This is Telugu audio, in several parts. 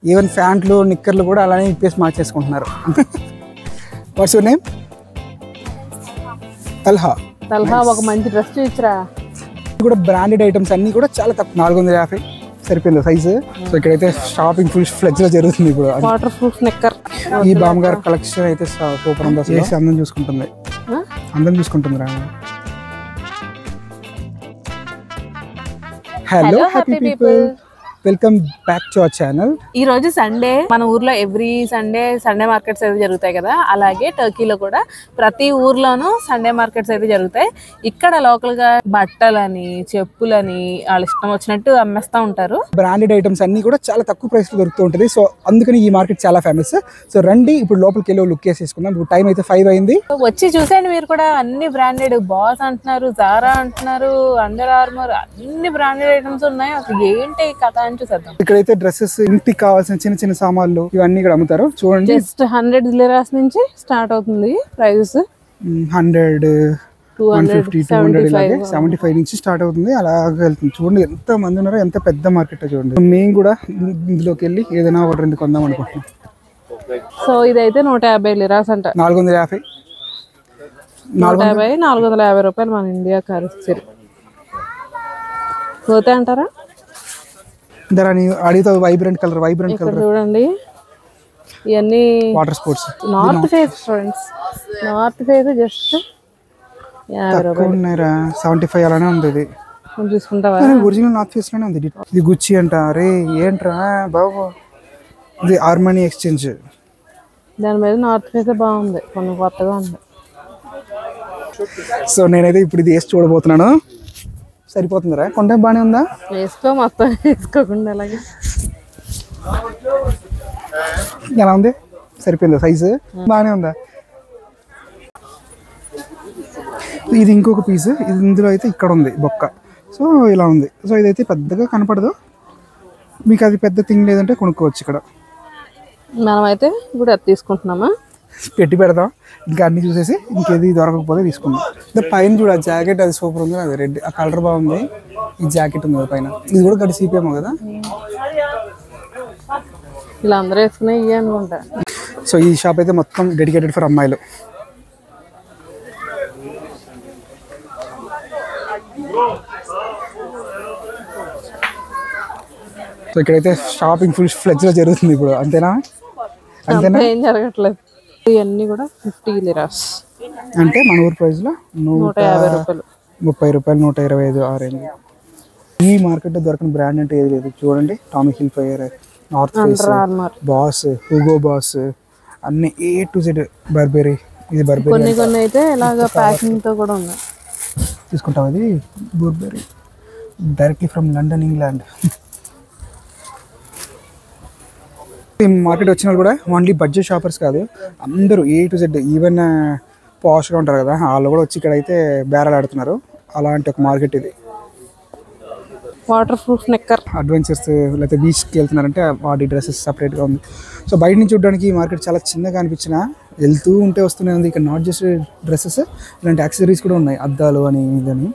ఈవెన్ ప్యాంట్లు నిక్కర్లు కూడా అలానే ఇప్పేసి మార్చేసుకుంటున్నారు వాట్స్ యువర్ నేమ్ తల్హా తలహా ఒక మంచి డ్రెస్ చూసిరా ఇది కూడా బ్రాండెడ్ ఐటమ్స్ అన్ని కూడా చాలా తక్కువ నాలుగు వందల యాభై సరిపోయింది సైజు సో ఇక్కడైతే షాపింగ్ ఫుల్ ఫ్లెజ్ లో జరుగుతుంది ఇప్పుడు వాటర్ ప్రూఫ్ నెక్కర్ ఈ బామ్ గారి కలెక్షన్ అయితే సూపర్ ఉంది అసలు చేసి అందం చూసుకుంటుంది అందం చూసుకుంటుంది రా hello happy people welcome back to our channel ఈ రోజు సండే మన ఊర్లో ఎవ్రీ సండే సండే మార్కెట్స్ అయితే జరుగుతాయి కదా అలాగే టర్కీలో కూడా ప్రతి ఊర్లోనూ సండే మార్కెట్స్ అయితే జరుగుతాయి ఇక్కడ లోకల్ గా బట్టలని చెప్పులని వాళ్ళ ఇష్టం వచ్చినట్టు అమ్మేస్తా ఉంటారు బ్రాండెడ్ ఐటమ్స్ అన్ని కూడా చాలా తక్కువ ప్రైస్ లో దొరుకుతూ ఉంటుంది సో అందుకని ఈ మార్కెట్ చాలా ఫేమస్ సో రండి ఇప్పుడు లోపలికి వెళ్ళి లుక్ వేసేసుకుందాం ఇప్పుడు టైం అయితే ఫైవ్ అయింది వచ్చి చూసేయండి మీరు కూడా అన్ని బ్రాండెడ్ బాస్ అంటున్నారు జారా అంటున్నారు అండర్ ఆర్మర్ అన్ని బ్రాండెడ్ ఐటమ్స్ ఉన్నాయి అసలు ఏంటి ఈ కథ అని చూసేద్దాం ఇక్కడైతే డ్రెస్సెస్ ఇంటికి కావాల్సిన చిన్న చిన్న సామాన్లు ఇవన్నీ ఇక్కడ అమ్ముతారు చూడండి జస్ట్ హండ్రెడ్ లిరాస్ నుంచి స్టార్ట్ అవుతుంది prices hundred two one hundred fifty two hundred ఇలాగే సెవెంటీ ఫైవ్ నుంచి స్టార్ట్ అవుతుంది అలాగే వెళ్తుంది చూడండి ఎంత మంది ఉన్నారో ఎంత పెద్ద మార్కెట్ చూడండి మేము కూడా ఇందులోకి వెళ్ళి ఏదైనా ఒకటి రెండు కొందాం అనుకుంటున్నాం సో ఇదైతే నూట యాభై లిరాస్ అంట నాలుగు వందల యాభై నూట యాభై నాలుగు వందల యాభై రూపాయలు మన ఇండియా కరెన్సీ పోతే అంటారా ధర అడిగితే వైబ్రెంట్ కలర్ వైబ్రెంట్ ఇక్కడ కలర్ చూడండి ఇవన్నీ water sports North Face friends North Face just యాభై రూపాయలు ఉన్నాయిరా సెవెంటీ ఫైవ్ అలానే ఉంది ఇది కొంచెం చూసుకుంటావా ఒరిజినల్ నార్త్ ఫేస్ లోనే ఉంది ఇది గుచ్చి అంట అరే ఏంట్రా బాబు ఇది ఆర్మనీ ఎక్స్చేంజ్ దాని మీద నార్త్ ఫేస్ బాగుంది కొన్ని కొత్తగా ఉంది సో నేనైతే ఇప్పుడు ఇది వేసి చూడబోతున్నాను సరిపోతుందిరా కొంటే బాగానే ఉందా వేసుకో మొత్తం వేసుకోకుండా అలాగే ఎలా ఉంది సరిపోయిందా సైజు బాగానే ఉందా ఇది ఇంకొక పీస్ ఇది ఇందులో అయితే ఇక్కడ ఉంది బొక్క సో ఇలా ఉంది సో ఇదైతే పెద్దగా కనపడదు మీకు అది పెద్ద థింగ్ లేదంటే కొనుక్కోవచ్చు ఇక్కడ మనమైతే ఇప్పుడు అది తీసుకుంటున్నామా పెట్టి పెడదాం ఇంకా అన్ని చూసేసి ఇంకేది దొరకకపోతే తీసుకుందాం ఇది పైన చూడ జాకెట్ అది సూపర్ ఉంది అది రెడ్ ఆ కలర్ బాగుంది ఈ జాకెట్ ఉంది కదా పైన ఇది కూడా గడి సిపిఎం కదా ఇలా అందరూ వేసుకునే ఇవి అనుకుంటా సో ఈ షాప్ అయితే మొత్తం డెడికేటెడ్ ఫర్ అమ్మాయిలు సో ఇక్కడైతే షాపింగ్ ఫుల్ ఫ్లెజ్ లో జరుగుతుంది ఇప్పుడు అంతేనా అంత ఏం జరగట్లేదు ఇవన్నీ కూడా ఫిఫ్టీ లిరాస్ అంటే మన ఊరు ప్రైస్ లో నూట నూట యాభై రూపాయలు ముప్పై రూపాయలు నూట ఇరవై ఐదు ఆ రేంజ్ ఈ మార్కెట్లో దొరకని బ్రాండ్ అంటే ఏది లేదు చూడండి Tommy Hilfiger North Face Under Armour Boss Hugo Boss అన్ని ఏ టు జెడ్ బర్బెరీ ఇది బర్బెరీ కొన్ని కొన్ని అయితే ఇలాగ ప్యాకింగ్ తో కూడా ఉన్నాయి తీసుకుంటాం అది Burberry directly from London England ఈ మార్కెట్ వచ్చిన వాళ్ళు కూడా ఓన్లీ బడ్జెట్ షాపర్స్ కాదు అందరూ ఏ టు జెడ్ ఈవెన్ పాష్గా ఉంటారు కదా వాళ్ళు కూడా వచ్చి ఇక్కడ అయితే బేరాలు ఆడుతున్నారు అలాంటి ఒక మార్కెట్ ఇది వాటర్ ప్రూఫ్ నెక్కర్ అడ్వెంచర్స్ లేకపోతే బీచ్కి వెళ్తున్నారంటే వాటి డ్రెస్సెస్ సపరేట్గా ఉంది సో బయట నుంచి చూడడానికి ఈ మార్కెట్ చాలా చిన్నగా అనిపించిన వెళ్తూ ఉంటే వస్తూనే ఉంది ఇక్కడ నాట్ జస్ట్ డ్రెస్సెస్ ఇలాంటి యాక్సెసరీస్ కూడా ఉన్నాయి అద్దాలు అని ఇదని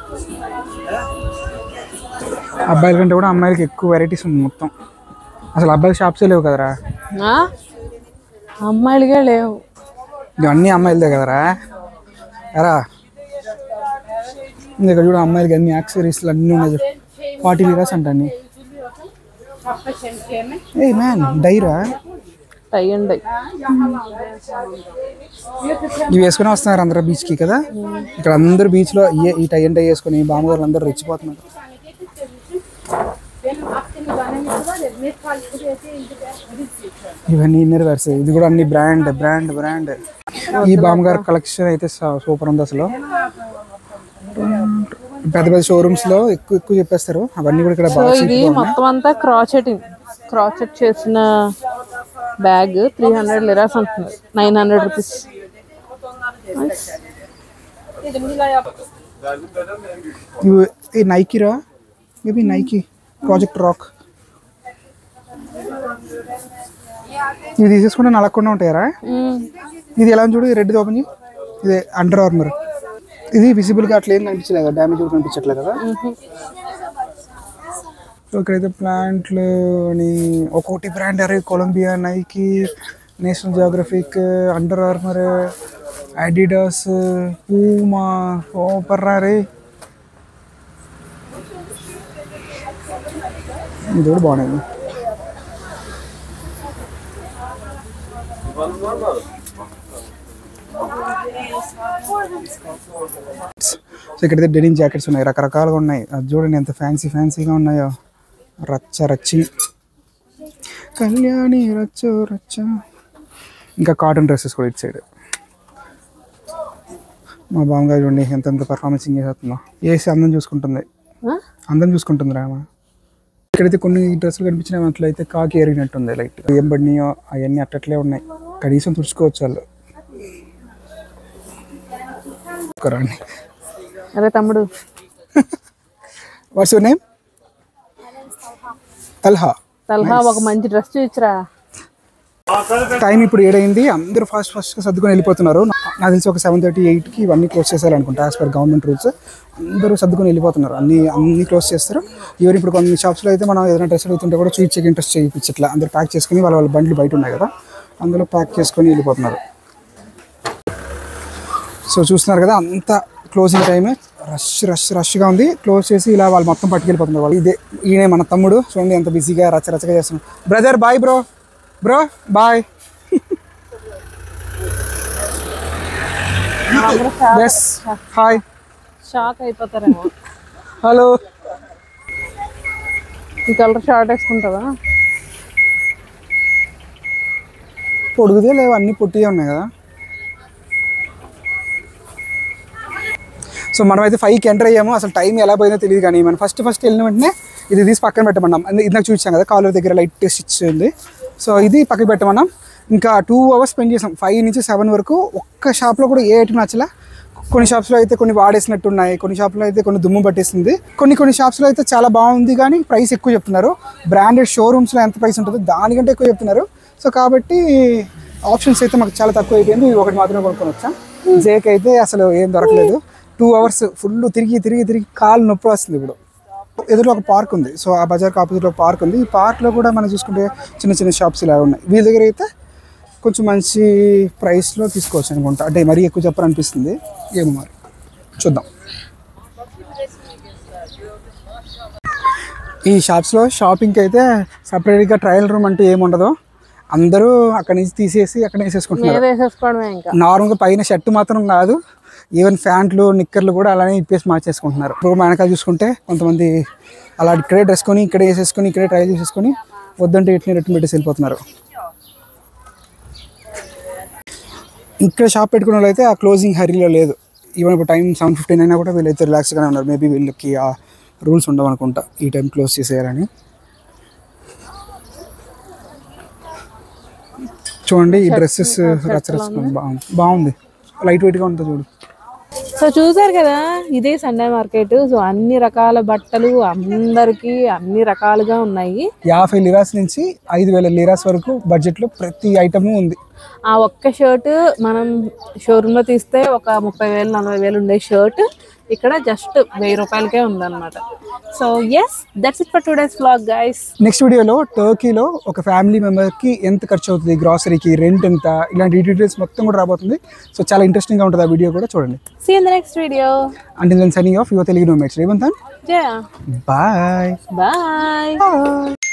అబ్బాయిల కంటే కూడా అమ్మాయిలకి ఎక్కువ వెరైటీస్ ఉంది మొత్తం అసలు అబ్బాయిల షాప్సే లేవు కదరా ఆ? అమ్మాయిలుగా లేవు ఇవన్నీ అమ్మాయిలదే కదరా ఎరా ఇక్కడ చూడ అమ్మాయిలకి అన్ని యాక్సెసరీస్ అన్నీ ఉన్నాయి ఫార్టీ లీరాస్ అంట అన్ని ఏ మ్యాన్ డైరా టై అండ్ డై ఇవి వేసుకుని వస్తున్నారు అందరూ బీచ్కి కదా ఇక్కడ అందరూ బీచ్లో ఈ ఈ టై అండ్ టై వేసుకొని బామ్మగారు అందరూ రెచ్చిపోతున్నారు ఇవన్నీ ఇన్నర్ వేర్స్ ఇది కూడా అన్ని బ్రాండ్ బ్రాండ్ బ్రాండ్ ఈ బామ్మగారు కలెక్షన్ అయితే సూపర్ ఉంది అసలు పెద్ద పెద్ద షోరూమ్స్ లో ఎక్కువ ఎక్కువ చెప్పేస్తారు అవన్నీ కూడా ఇక్కడ సో బాగా ఇది మొత్తం అంతా క్రాచెటింగ్ క్రాచెట్ చేసిన బ్యాగ్ త్రీ హండ్రెడ్ లిరాస్ అంటున్నారు నైన్ హండ్రెడ్ రూపీస్ ఇవి ఈ నైకీరా మేబీ నైకీ ప్రాజెక్ట్ రాక్ ఇవి తీసేసుకుంటే నలగకుండా ఉంటాయారా ఇది ఎలా ఉంది చూడు రెడ్ ఓపెన్ చేయి. ఇది అండర్ ఆర్మర్ ఇది విజిబుల్ గా అట్లా ఏం కనిపించలేదు కదా డ్యామేజ్ కూడా కనిపించట్లేదు కదా ఇక్కడైతే ప్లాంట్లు అని ఒక్కొక్కటి బ్రాండ్ అరే Columbia Nike National Geographic Under Armour Adidas Puma Superdry ఇది కూడా బాగున్నాయి సో ఇక్కడైతే డెనిమ్ జాకెట్స్ ఉన్నాయి రకరకాలుగా ఉన్నాయి అది చూడండి ఎంత ఫ్యాన్సీ ఫ్యాన్సీగా ఉన్నాయో రచ్చ రచ్చి కళ్యాణి రచ్చ రచ్చ ఇంకా కాటన్ డ్రెస్సెస్ కూడా ఇటు సైడ్ మా బామ్మగారు చూడండి ఎంత ఎంత పర్ఫార్మెన్సింగ్ చేస్తుందో వేసి అందం చూసుకుంటుంది ఆ? అందం చూసుకుంటుంది రామ ఇక్కడైతే కొన్ని డ్రెస్సులు కనిపించిన వాటిలో అయితే కాకి ఎరిగినట్టుంది లైట్ ఏం పడినాయో అవన్నీ అట్టట్లే ఉన్నాయి కనీసం తుడుచుకోవచ్చు వాళ్ళు ఒకరండి అరే తమ్ముడు వాట్స్ యువర్ నేమ్ తల్హా తలహా ఒక మంచి డ్రెస్ చూపించరా టైం ఇప్పుడు ఏడైంది అందరూ ఫాస్ట్ ఫాస్ట్గా సర్దుకొని వెళ్ళిపోతున్నారు నా- నాకు తెలిసి ఒక సెవెన్ థర్టీ ఎయిట్కి ఇవన్నీ క్లోజ్ చేశారనుకుంటా యాజ్ పర్ గవర్నమెంట్ రూల్స్ అందరూ సర్దుకొని వెళ్ళిపోతున్నారు అన్ని అన్ని క్లోజ్ చేస్తారు ఈవెన్ ఇప్పుడు కొన్ని షాప్స్లో అయితే మనం ఏదైనా డ్రెస్ అడుగుతుంటే కూడా చూసి చెక్ ఇంట్రెస్ట్ చేయించట్లా అందరూ ప్యాక్ చేసుకుని వాళ్ళ వాళ్ళ బండ్లు బయట ఉన్నాయి కదా అందులో ప్యాక్ చేసుకొని వెళ్ళిపోతున్నారు సో చూస్తున్నారు కదా అంత క్లోజింగ్ టైం రష్ రష్ రష్గా ఉంది క్లోజ్ చేసి ఇలా వాళ్ళు మొత్తం పట్టుకెళ్ళిపోతున్నారు వాళ్ళు ఇదే ఈయనే మన తమ్ముడు చూడండి ఎంత బిజీగా రచ్చ రచ్చగా చేస్తున్నాడు brother bye bro bro bye yes hi shock అయిపోతారేమో హలో ఈ కలర్ షార్ట్ వేసుకుంటావా పొడుగుదే లేవు అన్ని పొట్టిగా ఉన్నాయి కదా సో మనం అయితే ఫైవ్కి ఎంటర్ అయ్యాము అసలు టైం ఎలా పోయిందో తెలియదు కానీ మనం ఫస్ట్ ఫస్ట్ వెళ్ళిన వెంటనే ఇది తీసి పక్కన పెట్టమన్నాం అందు- ఇది నాకు చూసాం కదా కాలర్ దగ్గర లైట్ స్టిచ్ ఉంది సో ఇది పక్కకి పెట్టమన్నాం ఇంకా టూ అవర్స్ స్పెండ్ చేసాం ఫైవ్ నుంచి సెవెన్ వరకు ఒక్క షాప్లో కూడా ఏ ఐటమ్ నచ్చలా కొన్ని షాప్స్లో అయితే కొన్ని వాడేసినట్టు ఉన్నాయి కొన్ని షాప్లో అయితే కొన్ని దుమ్ము పట్టేసింది కొన్ని కొన్ని షాప్స్లో అయితే చాలా బాగుంది కానీ ప్రైస్ ఎక్కువ చెప్తున్నారు బ్రాండెడ్ షోరూమ్స్లో ఎంత ప్రైస్ ఉంటుందో దానికంటే ఎక్కువ చెప్తున్నారు సో కాబట్టి ఆప్షన్స్ అయితే మాకు చాలా తక్కువ అయిపోయింది ఇది ఒకటి మాత్రమే కొనుక్కొని వచ్చాం జేక్ అయితే అసలు ఏం దొరకలేదు టూ అవర్స్ ఫుల్ తిరిగి తిరిగి తిరిగి కాలు నొప్పి వస్తుంది ఇప్పుడు ఎదురులో ఒక పార్క్ ఉంది సో ఆ బజార్కి ఆపోజిట్లో ఒక పార్క్ ఉంది ఈ పార్క్లో కూడా మనం చూసుకుంటే చిన్న చిన్న షాప్స్ ఇలా ఉన్నాయి వీళ్ళ దగ్గర అయితే కొంచెం మంచి ప్రైస్లో తీసుకోవచ్చు అనుకుంటా అంటే మరీ ఎక్కువ చెప్పాలనిపిస్తుంది ఏమో మరి చూద్దాం ఈ షాప్స్లో షాపింగ్కి అయితే సపరేట్గా ట్రయల్ రూమ్ అంటూ ఏముండదు అందరూ అక్కడి నుంచి తీసేసి అక్కడ వేసేసుకుంటున్నారు మీద వేసేసుకోవడమే ఇంకా నార్మల్గా పైన షర్ట్ మాత్రం కాదు ఈవెన్ ప్యాంట్లు నిక్కర్లు కూడా అలానే ఇప్పేసి మార్చేసుకుంటున్నారు ఇప్పుడు వెనకాల చూసుకుంటే కొంతమంది అలా ఇక్కడే డ్రెస్ కొని ఇక్కడే వేసేసుకొని ఇక్కడే ట్రై చేసేసుకొని వద్దంటే ఇట్ని రిటర్న్ పెట్టేసి వెళ్ళిపోతున్నారు ఇక్కడ షాప్ పెట్టుకున్న వాళ్ళు అయితే ఆ క్లోజింగ్ హరీలో లేదు ఈవెన్ ఇప్పుడు టైం సెవెన్ ఫిఫ్టీన్ అయినా కూడా వీళ్ళైతే రిలాక్స్గానే ఉన్నారు మేబీ వీళ్ళకి ఆ రూల్స్ ఉండవు అనుకుంటా ఈ టైం క్లోజ్ చేసేయాలని చూడండి ఈ డ్రెస్సెస్ రచ్చ రచ్చ బాగుంది బాగుంది లైట్ వెయిట్గా ఉంటుంది చూడు సో చూసారు కదా ఇదే సండే మార్కెట్ సో అన్ని రకాల బట్టలు అందరికి అన్ని రకాలుగా ఉన్నాయి యాభై లిరాస్ నుంచి ఐదు వేల లిరాస్ వరకు బడ్జెట్లో ప్రతి ఐటము ఉంది ఆ ఒక్క షర్ట్ మనం షోరూమ్ లో తీస్తే ఒక ముప్పై వేలు నలభై వేలు ఉండే షర్ట్ ఇక్కడ జస్ట్ వెయ్యి రూపాయలకే ఉందన్నమాట so yes that's it for today's vlog guys next వీడియోలో టర్కీలో ఒక ఫ్యామిలీ మెంబర్కి ఎంత ఖర్చు అవుతుంది గ్రాసరీకి రెంట్ ఎంత ఇలాంటి డీటెయిల్స్ మొత్తం కూడా రాబోతుంది సో చాలా ఇంట్రెస్టింగ్గా ఉంటుంది ఆ వీడియో కూడా చూడండి see in the next video అంటే నేను signing off your Telugu nomads Revanth Jaya bye bye